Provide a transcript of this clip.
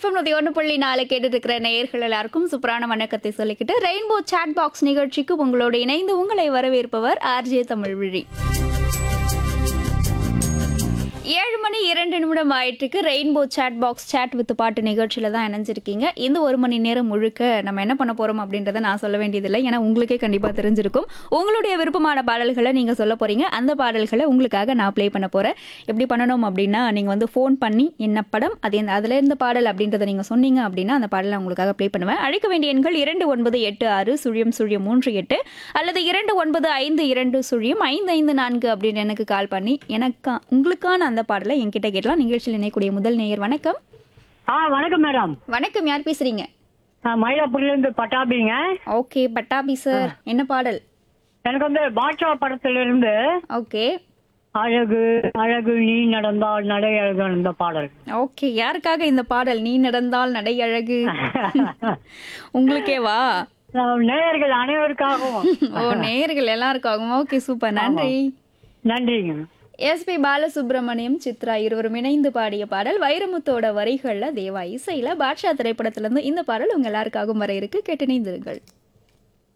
FM நூற்றி ஒன்று புள்ளி நாலு கேட்டு இருக்கிற நேயர்கள் எல்லாருக்கும் சூப்பரான வணக்கத்தை சொல்லிக்கிட்டு ரெயின்போ சாட் பாக்ஸ் நிகழ்ச்சிக்கு உங்களோடு இணைந்து உங்களை வரவேற்பவர் ஆர்ஜே தமிழ்விழி ஏழு மணி இரண்டு நிமிடம் ஆயிட்டுருக்கு rainbow chat box chat with பாட்டு நிகழ்ச்சியில் தான் இணைஞ்சிருக்கீங்க இந்த ஒரு மணி நேரம் முழுக்க நம்ம என்ன பண்ண போகிறோம் அப்படின்றத நான் சொல்ல வேண்டியதில்லை ஏன்னா உங்களுக்கே கண்டிப்பாக தெரிஞ்சிருக்கும் உங்களுடைய விருப்பமான பாடல்களை நீங்கள் சொல்ல போகிறீங்க அந்த பாடல்களை உங்களுக்காக நான் ப்ளே பண்ண போகிறேன் எப்படி பண்ணணும் அப்படின்னா நீங்கள் வந்து ஃபோன் பண்ணி என்ன படம் அது எந்த அதில் இருந்த பாடல் அப்படின்றத நீங்கள் சொன்னீங்க அப்படின்னா அந்த பாடலை உங்களுக்காக ப்ளே பண்ணுவேன் அழைக்க வேண்டிய எண்கள் இரண்டு ஒன்பது எட்டு ஆறு சுழியம் சுழியம் மூன்று எட்டு அல்லது இரண்டு ஒன்பது ஐந்து இரண்டு சுழியம் ஐந்து ஐந்து நான்கு அப்படின்னு எனக்கு கால் பண்ணி எனக்கு உங்களுக்கான அந்த பாடலை என்கிட்ட கேட்கலாம் நிகழ்ச்சியில் இணையக்கூடிய முதல் நேயர் வணக்கம் ஆ வணக்கம் மேடம் வணக்கம் யார் பேசுறீங்க நான் மயிலாப்பூர்லேருந்து பட்டாபிங்க ஓகே பட்டாபி சார் என்ன பாடல் எனக்கு வந்து பாட்ஷா படத்திலிருந்து ஓகே அழகு அழகு நீ நடந்தால் நடை அழகு அந்த பாடல் ஓகே யாருக்காக இந்த பாடல் நீ நடந்தால் நடை அழகு உங்களுக்கேவா அஹ் நேயர்கள் அனைவருக்காகவும் ஓ நேயர்கள் எல்லாருக்காகவும் ஓகே சூப்பர் நன்றி நன்றிங்க எஸ்பி பாலசுப்ரமணியம் சித்ரா இருவரும் இணைந்து பாடிய பாடல் வைரமுத்தோட வரிகள்ல தேவா இசையில பாட்ஷா திரைப்படத்துல இருந்து இந்த பாடல் உங்க எல்லாருக்காகவும் வர இருக்கு கேட்டு இணைந்திருங்கள்